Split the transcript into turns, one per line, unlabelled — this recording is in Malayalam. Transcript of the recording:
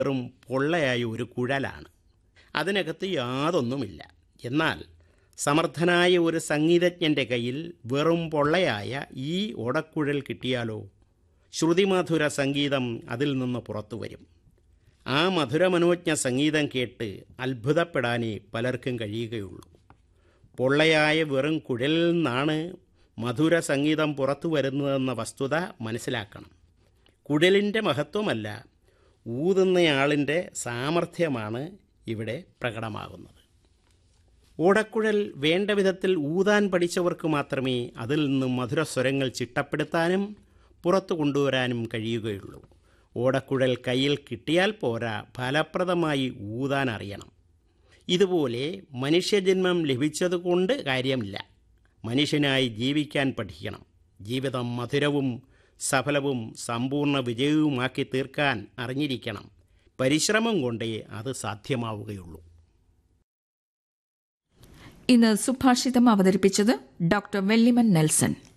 വെറും പൊള്ളയായ ഒരു കുഴലാണ് അതിനകത്ത് യാതൊന്നുമില്ല എന്നാൽ സമർത്ഥനായ ഒരു സംഗീതജ്ഞൻ്റെ കയ്യിൽ വെറും പൊള്ളയായ ഈ ഓടക്കുഴൽ കിട്ടിയാലോ ശ്രുതിമധുര സംഗീതം അതിൽ നിന്ന് പുറത്തു വരും ആ മധുരമനോജ്ഞ സംഗീതം കേട്ട് അത്ഭുതപ്പെടാനേ പലർക്കും കഴിയുകയുള്ളൂ പൊള്ളയായ വെറും കുഴലിൽ നിന്നാണ് മധുര സംഗീതം പുറത്തു വരുന്നതെന്ന വസ്തുത മനസ്സിലാക്കണം കുഴലിൻ്റെ മഹത്വമല്ല ഊതുന്നയാളിൻ്റെ സാമർഥ്യമാണ് ഇവിടെ പ്രകടമാകുന്നത് ഓടക്കുഴൽ വേണ്ട വിധത്തിൽ ഊതാൻ പഠിച്ചവർക്ക് മാത്രമേ അതിൽ നിന്നും മധുരസ്വരങ്ങൾ ചിട്ടപ്പെടുത്താനും പുറത്തു കൊണ്ടുവരാനും കഴിയുകയുള്ളൂ ഓടക്കുഴൽ കയ്യിൽ കിട്ടിയാൽ പോരാ ഫലപ്രദമായി ഊതാൻ അറിയണം ഇതുപോലെ മനുഷ്യജന്മം ലഭിച്ചതുകൊണ്ട് കാര്യമില്ല മനുഷ്യനായി ജീവിക്കാൻ പഠിക്കണം ജീവിതം മധുരവും സഫലവും സമ്പൂർണ്ണ വിജയവുമാക്കി തീർക്കാൻ അറിഞ്ഞിരിക്കണം പരിശ്രമം കൊണ്ടേ അത് സാധ്യമാവുകയുള്ളൂ
ഇന്ന് സുഭാഷിതം അവതരിപ്പിച്ചത് ഡോക്ടർ വെല്ലിമൻ നെൽസൺ